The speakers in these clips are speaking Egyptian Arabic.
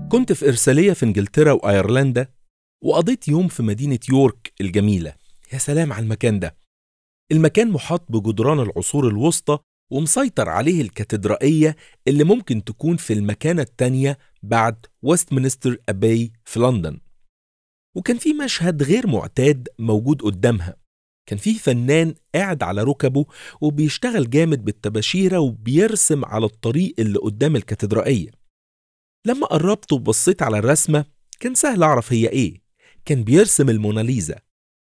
كنت في إرسالية في إنجلترا وأيرلندا وقضيت يوم في مدينة يورك الجميلة يا سلام على المكان ده المكان محاط بجدران العصور الوسطى ومسيطر عليه الكاتدرائية اللي ممكن تكون في المكانة التانية بعد ويستمنستر أباي في لندن وكان في مشهد غير معتاد موجود قدامها كان في فنان قاعد على ركبه وبيشتغل جامد بالتباشيرة وبيرسم على الطريق اللي قدام الكاتدرائية لما قربت وبصيت على الرسمة كان سهل أعرف هي إيه كان بيرسم الموناليزا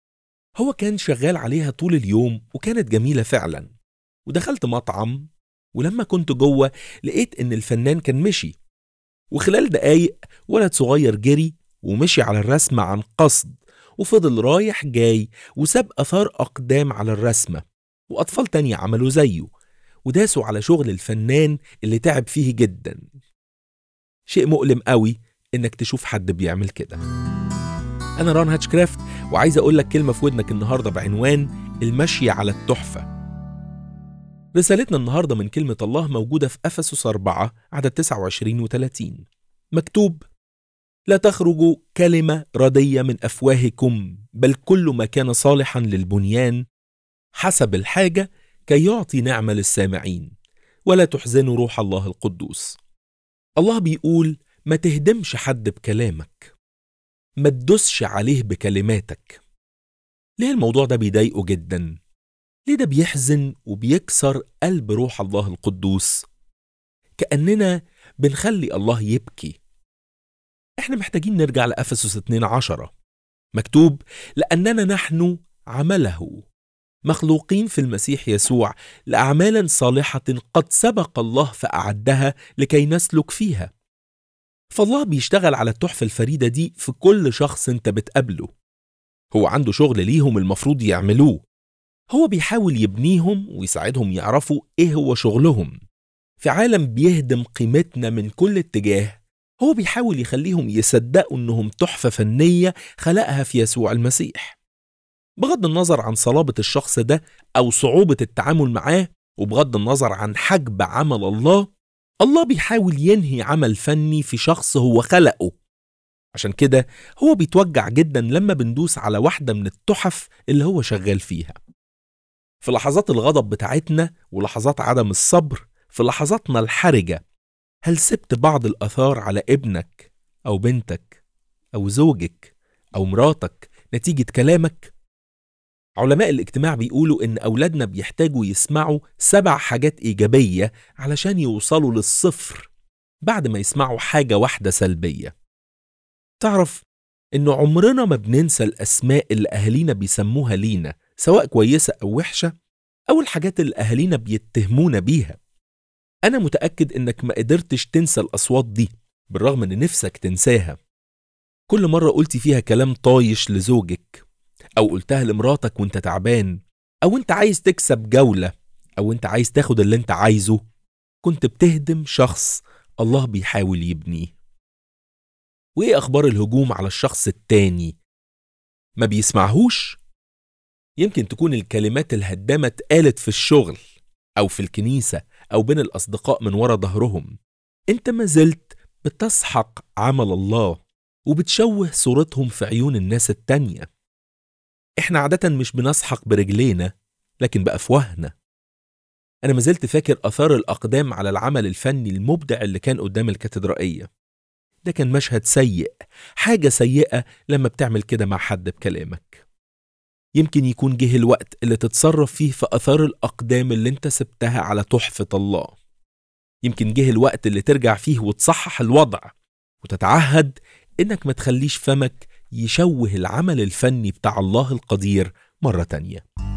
هو كان شغال عليها طول اليوم وكانت جميلة فعلا ودخلت مطعم ولما كنت جوه لقيت إن الفنان كان مشي وخلال دقايق ولد صغير جري ومشي على الرسمة عن قصد وفضل رايح جاي وساب أثار أقدام على الرسمة وأطفال تانية عملوا زيه وداسوا على شغل الفنان اللي تعب فيه جدا شيء مؤلم قوي إنك تشوف حد بيعمل كده أنا ران هاتشكرافت وعايز أقول لك كلمة في ودنك النهاردة بعنوان المشي على التحفة رسالتنا النهاردة من كلمة الله موجودة في أفسس 4 عدد 29 و 30 مكتوب لا تخرج كلمة ردية من أفواهكم بل كل ما كان صالحا للبنيان حسب الحاجة كي يعطي نعمة للسامعين ولا تحزنوا روح الله القدوس الله بيقول ما تهدمش حد بكلامك ما تدوسش عليه بكلماتك ليه الموضوع ده بيضايقه جدا ليه ده بيحزن وبيكسر قلب روح الله القدوس كأننا بنخلي الله يبكي احنا محتاجين نرجع لأفسس 2 عشرة مكتوب لأننا نحن عمله مخلوقين في المسيح يسوع لأعمال صالحة قد سبق الله فأعدها لكي نسلك فيها فالله بيشتغل على التحفة الفريدة دي في كل شخص انت بتقابله هو عنده شغل ليهم المفروض يعملوه هو بيحاول يبنيهم ويساعدهم يعرفوا ايه هو شغلهم في عالم بيهدم قيمتنا من كل اتجاه هو بيحاول يخليهم يصدقوا انهم تحفة فنية خلقها في يسوع المسيح بغض النظر عن صلابة الشخص ده أو صعوبة التعامل معاه وبغض النظر عن حجب عمل الله الله بيحاول ينهي عمل فني في شخص هو خلقه عشان كده هو بيتوجع جدا لما بندوس على واحدة من التحف اللي هو شغال فيها في لحظات الغضب بتاعتنا ولحظات عدم الصبر في لحظاتنا الحرجة هل سبت بعض الآثار على ابنك أو بنتك أو زوجك أو مراتك نتيجة كلامك؟ علماء الاجتماع بيقولوا إن أولادنا بيحتاجوا يسمعوا سبع حاجات إيجابية علشان يوصلوا للصفر بعد ما يسمعوا حاجة واحدة سلبية. تعرف إن عمرنا ما بننسى الأسماء اللي أهالينا بيسموها لينا سواء كويسة أو وحشة أو الحاجات اللي أهالينا بيتهمونا بيها. أنا متأكد إنك ما قدرتش تنسى الأصوات دي بالرغم إن نفسك تنساها. كل مرة قلتي فيها كلام طايش لزوجك أو قلتها لمراتك وأنت تعبان أو أنت عايز تكسب جولة أو أنت عايز تاخد اللي أنت عايزه كنت بتهدم شخص الله بيحاول يبنيه. وإيه أخبار الهجوم على الشخص التاني؟ ما بيسمعهوش؟ يمكن تكون الكلمات الهدامة اتقالت في الشغل أو في الكنيسة أو بين الأصدقاء من ورا ظهرهم أنت ما زلت بتسحق عمل الله وبتشوه صورتهم في عيون الناس التانية إحنا عادة مش بنسحق برجلينا لكن بأفواهنا أنا ما زلت فاكر أثار الأقدام على العمل الفني المبدع اللي كان قدام الكاتدرائية ده كان مشهد سيء حاجة سيئة لما بتعمل كده مع حد بكلامك يمكن يكون جه الوقت اللي تتصرف فيه في أثار الأقدام اللي انت سبتها على تحفة الله يمكن جه الوقت اللي ترجع فيه وتصحح الوضع وتتعهد إنك ما تخليش فمك يشوه العمل الفني بتاع الله القدير مرة تانية